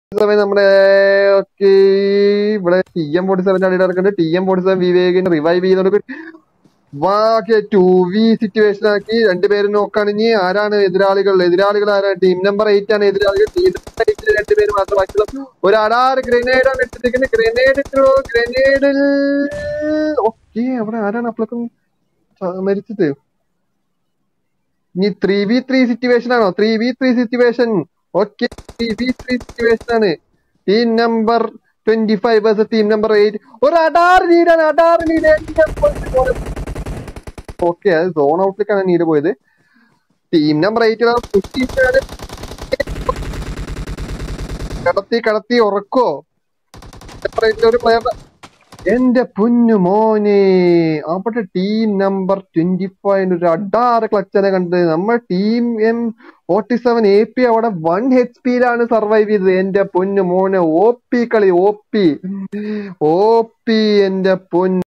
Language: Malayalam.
സെവൻ നമ്മുടെ ഓക്കെ ഇവിടെ ടി എം ഫോർട്ടി സെവൻ അടി നടക്കുന്നുണ്ട് ടി എം ഫോർട്ടി സെവൻ വിവേകിന് റിവൈവ് ചെയ്യുന്നുണ്ട് വാക്കെ ടു വി സിറ്റുവേഷൻ ആക്കി രണ്ടുപേരും നോക്കാണ് ഇനി ആരാണ് എതിരാളികൾ എതിരാളികൾ ആരാണ് ടീം നമ്പർ എയ്റ്റ് ആണ് എതിരാളികൾ ടീം നമ്പർ എയ്റ്റിൽ രണ്ടുപേര് മാത്രം ബാക്കിയുള്ള ഒരു അടാറ് ഗ്രനേഡ് ആണ് ഇട്ടിരിക്കുന്നത് ഗ്രനേഡ് ഗ്രനേഡിൽ ഓക്കെ അവിടെ ആരാണ് അപ്പോഴേക്കും മരിച്ചത് ഇനി ത്രീ വി ത്രീ സിറ്റുവേഷൻ ആണോ three v three situation okay three v three situation ആണ് team number twenty five versus team number eight ഒരു അടാറ് ലീഡാണ് അടാറ് ലീഡ് ഓക്കെ അത് സോൺ ഔട്ടിലേക്കാണ് നീട് പോയത് ടീം നമ്പർ എയ്റ്റ് കടത്തി കടത്തി ഉറക്കോ ഒരു പ്ലെയർ എന്റെ പൊന്നു മോനെ അവിടെ ടീം നമ്പർ ട്വന്റി ഫൈവ് ഒരു അഡാറ് ക്ലച്ചനെ കണ്ട് നമ്മൾ team M forty seven A P അവിടെ വൺ എച്ച് പിയിലാണ് സർവൈവ് ചെയ്തത് എന്റെ പൊന്നു മോനെ ഒ പി കളി ഒ പി ഒ പി എന്റെ പൊന്നു